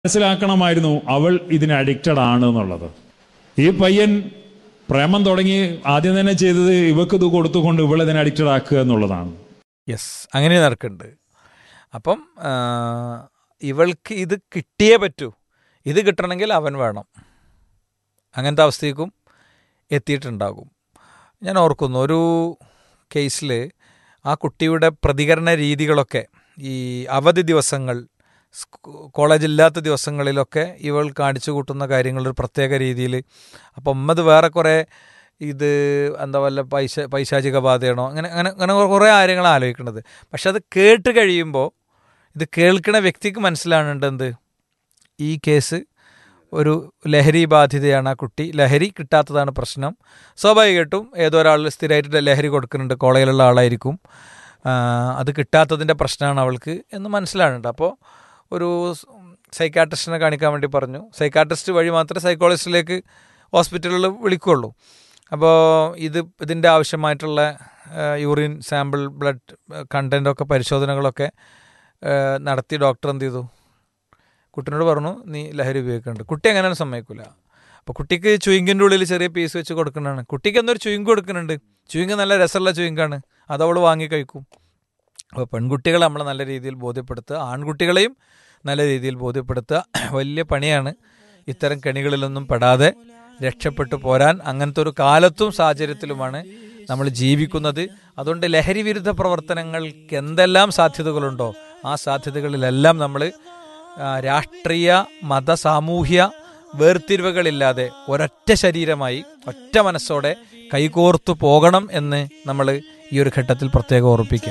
മനസ്സിലാക്കണമായിരുന്നു അവൾ ഇതിന് അഡിക്റ്റഡ് ആണ് എന്നുള്ളത് ഈ പയ്യൻ പ്രേമം തുടങ്ങി ആദ്യം തന്നെ ചെയ്തത് ഇവക്ക് ഇത് കൊടുത്തുകൊണ്ട് ഇവളെ ഇതിന് അഡിക്റ്റഡ് ആക്കുക എന്നുള്ളതാണ് യെസ് അങ്ങനെ നടക്കുന്നുണ്ട് അപ്പം ആ, ഇവൾക്ക് ഇത് കിട്ടിയേ പറ്റൂ ഇത് കിട്ടണമെങ്കിൽ അവൻ വേണം അങ്ങനത്തെ അവസ്ഥയ്ക്കും എത്തിയിട്ടുണ്ടാകും ഞാൻ ഓർക്കുന്നു ഒരു കേസിൽ ആ കുട്ടിയുടെ പ്രതികരണ രീതികളൊക്കെ ഈ അവധി ദിവസങ്ങൾ സ്കൂ- കോളേജില്ലാത്ത ദിവസങ്ങളിലൊക്കെ ഇവൾ കാണിച്ചു കൂട്ടുന്ന കാര്യങ്ങൾ ഒരു പ്രത്യേക രീതിയിൽ അപ്പം ഉമ്മത് വേറെ കുറേ ഇത് എന്താ വല്ല പൈസ പൈശാചിക ബാധയാണോ അങ്ങനെ അങ്ങനെ അങ്ങനെ കുറേ കാര്യങ്ങൾ ആലോചിക്കുന്നത് പക്ഷെ അത് കേട്ട് കഴിയുമ്പോൾ ഇത് കേൾക്കുന്ന വ്യക്തിക്ക് മനസ്സിലാകുന്നുണ്ട് എന്ത് ഈ കേസ് ഒരു ലഹരി ബാധിതയാണ് ആ കുട്ടി ലഹരി കിട്ടാത്തതാണ് പ്രശ്നം സ്വാഭാവികമായിട്ടും ഏതോ ഒരാൾ സ്ഥിരമായിട്ട് ലഹരി കൊടുക്കുന്നുണ്ട് കോളേജിലുള്ള ആളായിരിക്കും ആ, അത് കിട്ടാത്തതിൻ്റെ പ്രശ്നമാണ് അവൾക്ക് എന്ന് മനസ്സിലാകുന്നുണ്ട് അപ്പോൾ ഒരു സൈക്കാട്രിസ്റ്റിനെ കാണിക്കാൻ വേണ്ടി പറഞ്ഞു സൈക്കാട്രിസ്റ്റ് വഴി മാത്രമേ സൈക്കോളജിസ്റ്റിലേക്ക് ഹോസ്പിറ്റലുകളിൽ വിളിക്കുകയുള്ളൂ അപ്പോൾ ഇത് ഇതിൻ്റെ ആവശ്യമായിട്ടുള്ള യൂറിൻ സാമ്പിൾ ബ്ലഡ് കണ്ടൻറ്റൊക്കെ പരിശോധനകളൊക്കെ ആ, നടത്തി ഡോക്ടർ എന്ത് ചെയ്തു കുട്ടീനോട് പറഞ്ഞു നീ ലഹരി ഉപയോഗിക്കുന്നുണ്ട് കുട്ടി അങ്ങനെ സമ്മതിക്കില്ല അപ്പോൾ കുട്ടിക്ക് ചുയിങ്കിൻ്റെ ഉള്ളിൽ ചെറിയ പീസ് വെച്ച് കൊടുക്കുന്നതാണ് കുട്ടിക്ക് എന്നൊരു ചുയിങ്ക് കൊടുക്കുന്നുണ്ട് ചുയിങ്ക് നല്ല രസമുള്ള ചുയിങ്കാണ് അത് അവൾ വാങ്ങി കഴിക്കും അപ്പോൾ പെൺകുട്ടികളെ നമ്മൾ നല്ല രീതിയിൽ ബോധ്യപ്പെടുത്തുക ആൺകുട്ടികളെയും നല്ല രീതിയിൽ ബോധ്യപ്പെടുത്തുക വലിയ പണിയാണ് ഇത്തരം കെണികളിലൊന്നും പെടാതെ രക്ഷപ്പെട്ടു പോരാൻ അങ്ങനത്തെ ഒരു കാലത്തും സാഹചര്യത്തിലുമാണ് നമ്മൾ ജീവിക്കുന്നത് അതുകൊണ്ട് ലഹരി വിരുദ്ധ പ്രവർത്തനങ്ങൾക്ക് എന്തെല്ലാം സാധ്യതകളുണ്ടോ ആ സാധ്യതകളിലെല്ലാം നമ്മൾ ആ, രാഷ്ട്രീയ മത സാമൂഹ്യ വേർതിരിവുകളില്ലാതെ ഒരൊറ്റ ശരീരമായി ഒറ്റ മനസ്സോടെ കൈകോർത്തു പോകണം എന്ന് നമ്മൾ ഈ ഒരു ഘട്ടത്തിൽ പ്രത്യേകം ഓർപ്പിക്കുക